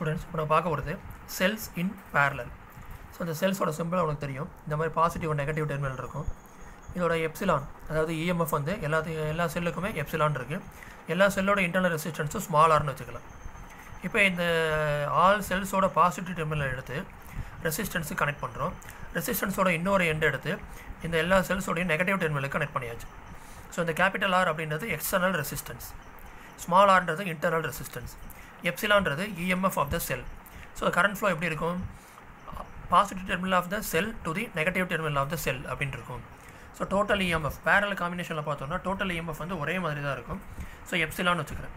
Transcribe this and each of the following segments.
students இப்போ நான் பார்க்க போகிறது செல்ஸ் இன் பேரலல் ஸோ இந்த செல்ஸோட சிம்பிள் உனக்கு தெரியும் இந்த மாதிரி பாசிட்டிவ் நெகட்டிவ் டெர்மினல் இருக்கும் இதோட எப்சிலான் அதாவது இஎம்எஃப் வந்து எல்லாத்தையும் எல்லா செல்லுக்குமே எப்சிலான் இருக்குது எல்லா செல்லோட இன்டர்னல் ரெசிஸ்டன்ஸும் ஸ்மால் ஆர்னு வச்சுக்கலாம் இப்போ இந்த ஆல் செல்ஸோட பாசிட்டிவ் டெர்மினல் எடுத்து ரெசிஸ்டன்ஸு கனெக்ட் பண்ணுறோம் ரெசிஸ்டன்ஸோட இன்னொரு எண்ட் எடுத்து இந்த எல்லா செல்ஸோடையும் நெகட்டிவ் டெர்மினலுக்கு கனெக்ட் பண்ணியாச்சு ஸோ இந்த கேபிட்டல் ஆர் அப்படின்றது எக்ஸ்டர்னல் ரெசிஸ்டன்ஸ் ஸ்மால் ஆர்ன்றது இன்டர்னல் ரெசிஸ்டன்ஸ் எப்சிலான்றது EMF of the cell so current flow எப்படி இருக்கும் positive terminal of the cell to the negative terminal of the cell அப்படின்னு இருக்கும் ஸோ டோட்டல் இஎம்எஃப் பேரல் காம்பினேஷனில் பார்த்தோம்னா டோட்டல் இஎம்எஃப் வந்து ஒரே மாதிரி தான் இருக்கும் ஸோ எப்சிலான்னு வச்சுக்கிறேன்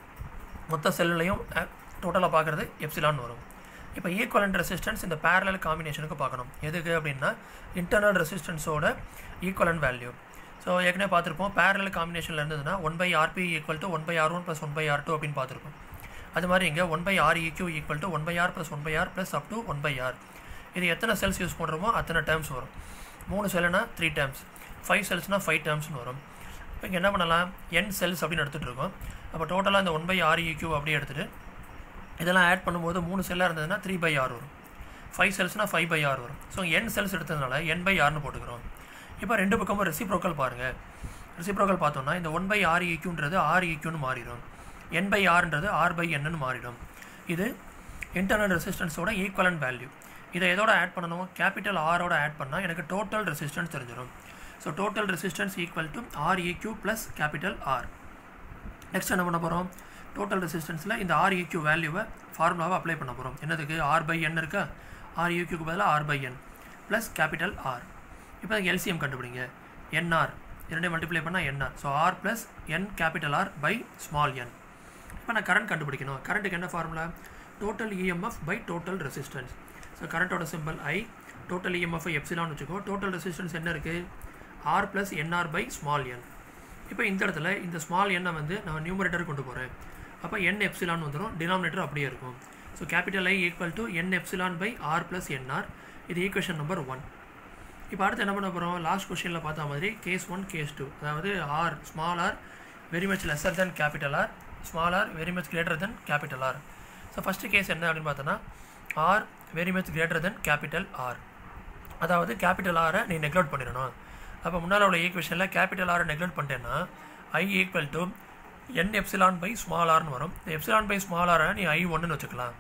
மொத்த செல்லையும் டோட்டலாக பார்க்குறது எப்சிலான் வரும் இப்போ ஈக்குவலண்ட் ரெசிஸ்டன்ஸ் இந்த பேரலல் காம்பினேஷனுக்கு பார்க்கணும் எதுக்கு அப்படின்னா இன்டர்னல் ரெசிஸ்டன்ஸோட ஈக்குவலண்ட் வேல்யூ ஸோ ஏற்கனவே பார்த்துருப்போம் பேரலல் காம்பினேஷனில் இருந்ததுன்னா one by RP equal to one by R one plus one by R two அப்படின்னு பார்த்துருப்போம் அது மாதிரி இங்கே one by R EQ equal to one by R plus one by R plus up to one by R இது எத்தனை cells use பண்ணுறோமோ அத்தனை terms வரும் மூணு செல்லுனா த்ரீ டேர்ம்ஸ் ஃபைவ் செல்ஸ்னால் ஃபைவ் டேர்ம்ஸ்னு வரும் இப்போ இங்கே என்ன பண்ணலாம் என் செல்ஸ் அப்படின்னு எடுத்துகிட்டு இருக்கோம் அப்போ டோட்டலாக இந்த ஒன் பை ஆர் இக்யூ அப்படியே எடுத்துகிட்டு இதெல்லாம் ஆட் பண்ணும்போது மூணு செல்லாக இருந்ததுன்னா த்ரீ பை ஆர் வரும் ஃபைவ் செல்ஸ்னால் ஃபைவ் பை ஆர் வரும் ஸோ என் செல்ஸ் எடுத்ததுனால என் பை ஆர்னு போட்டுக்கிறோம் இப்போ ரெண்டு பக்கமும் ரெசிப்ரோக்கல் பாருங்கள் ரெசிப்ரோக்கல் பார்த்தோம்னா இந்த ஒன் பை ஆர் இக்யூன்றது ஆர் இக்யூன்னு மாறிடும் என் பை ஆர்ன்றது ஆர் பை என்னன்னு மாறிடும் இது இன்டர்னல் ரெசிஸ்டன்ஸோட ஈக்குவலண்ட் வேல்யூ இதை எதோட ஆட் பண்ணணும் கேபிட்டல் ஆரோட ஆட் பண்ணால் எனக்கு டோட்டல் ரெசிஸ்டன்ஸ் தெரிஞ்சிடும் so total resistance equal to R EQ plus capital R next என்ன பண்ண போகிறோம் டோட்டல் ரெசிஸ்டன்ஸில் இந்த ஆர் இக்யூ வேல்யூவை ஃபார்முலாவை அப்ளை பண்ண போகிறோம் என்னதுக்கு ஆர் பை என் இருக்கா ஆர் யூக்யூக்கு பதிலாக R by N plus capital R இப்போ எல்சிஎம் கண்டுபிடிங்க என்ஆர் இரண்டே மல்டிப்ளை பண்ணால் NR so R plus N capital R by small N இப்போ நான் கரண்ட் கண்டுபிடிக்கணும் கரண்ட்டுக்கு என்ன formula total EMF by total resistance so கரண்ட்டோட சிம்பிள் ஐ டோட்டல் இஎம்எஃப் எப்சிலான்னு வச்சுக்கோ டோட்டல் ரெசிஸ்டன்ஸ் என்ன இருக்குது R plus NR by small N இப்போ இந்த இடத்துல இந்த ஸ்மால் எண்ணை வந்து நான் நியூமரேட்டர் கொண்டு போகிறேன் அப்போ என் எப்சிலான் வந்துடும் டினாமினேட்டர் அப்படியே இருக்கும் so capital I equal to N epsilon by R plus NR இது ஈக்குவேஷன் நம்பர் ஒன் இப்போ அடுத்து என்ன பண்ண போகிறோம் லாஸ்ட் கொஷனில் பார்த்த மாதிரி கேஸ் ஒன் கேஸ் டூ அதாவது R small R very much lesser then capital R small R very much greater then capital R so first case என்ன அப்படின்னு பார்த்தோன்னா R very much greater then capital R அதாவது capital ஆரை நீ neglect பண்ணிடணும் அப்போ முன்னால் உள்ள ஈக்குவேஷனில் கேபிட்டல் ஆரை நெக்லெக்ட் பண்ணிட்டேன்னா I equal to N epsilon by small ஆர்னு வரும் இந்த எப்சிலான் பை ஸ்மால் ஆரை நீ ஐ ஒன்றுன்னு வச்சுக்கலாம்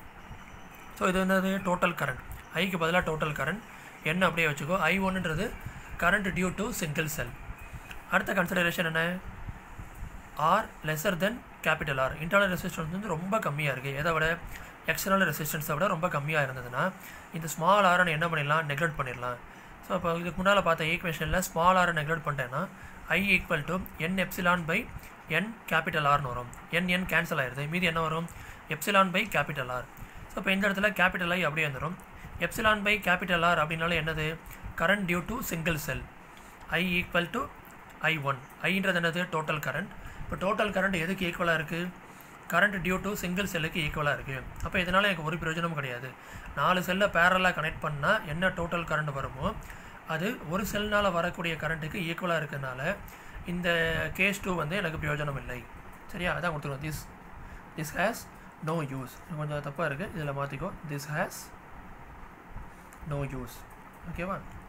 ஸோ இது என்னது டோட்டல் கரண்ட் ஐக்கு பதிலாக டோட்டல் கரண்ட் என்ன அப்படியே வச்சுக்கோ ஐ ஒன்றுன்றது current due to single cell அடுத்த கன்சிடரேஷன் என்ன R lesser then capital R internal resistance வந்து ரொம்ப கம்மியாக இருக்குது எதை விட எக்ஸ்டர்னல் ரெசிஸ்டன்ஸை விட ரொம்ப கம்மியாக இருந்ததுன்னா இந்த ஸ்மால் ஆரை என்ன பண்ணிடலாம் நெக்லெக்ட் பண்ணிடலாம் ஸோ இப்போ இதுக்கு முன்னால் பார்த்த ஈக்குவேஷனில் ஸ்மால் ஆரை நெக்லெக்ட் பண்ணிட்டேன்னா I equal to N epsilon by N capital ஆர்னு வரும் என் என் கேன்சல் ஆயிடுது மீதி என்ன வரும் epsilon by capital R so இப்போ இந்த இடத்துல கேபிட்டல் ஐ அப்படியே வந்துடும் எப்சிலான் பை கேபிட்டல் ஆர் அப்படின்னாலும் என்னது current due to single cell I equal to I one ஐன்றது என்னது டோட்டல் கரண்ட் இப்போ டோட்டல் கரண்ட் எதுக்கு ஈக்குவலாக இருக்குது கரண்ட் டியூ டு சிங்கிள் செல்லுக்கு ஈக்குவலாக இருக்குது அப்போ இதனால் எனக்கு ஒரு பிரயோஜனமும் கிடையாது நாலு செல்லை பேரலாக கனெக்ட் பண்ணால் என்ன டோட்டல் கரண்ட் வருமோ அது ஒரு செல்னால் வரக்கூடிய கரண்ட்டுக்கு ஈக்குவலாக இருக்கிறதுனால இந்த கேஸ் டூ வந்து எனக்கு பிரயோஜனம் இல்லை சரியா அதான் கொடுத்துருவோம் this this has no use கொஞ்சம் தப்பாக இருக்குது இதில் மாற்றிக்கோ திஸ் ஹேஸ் நோ யூஸ் ஓகேவா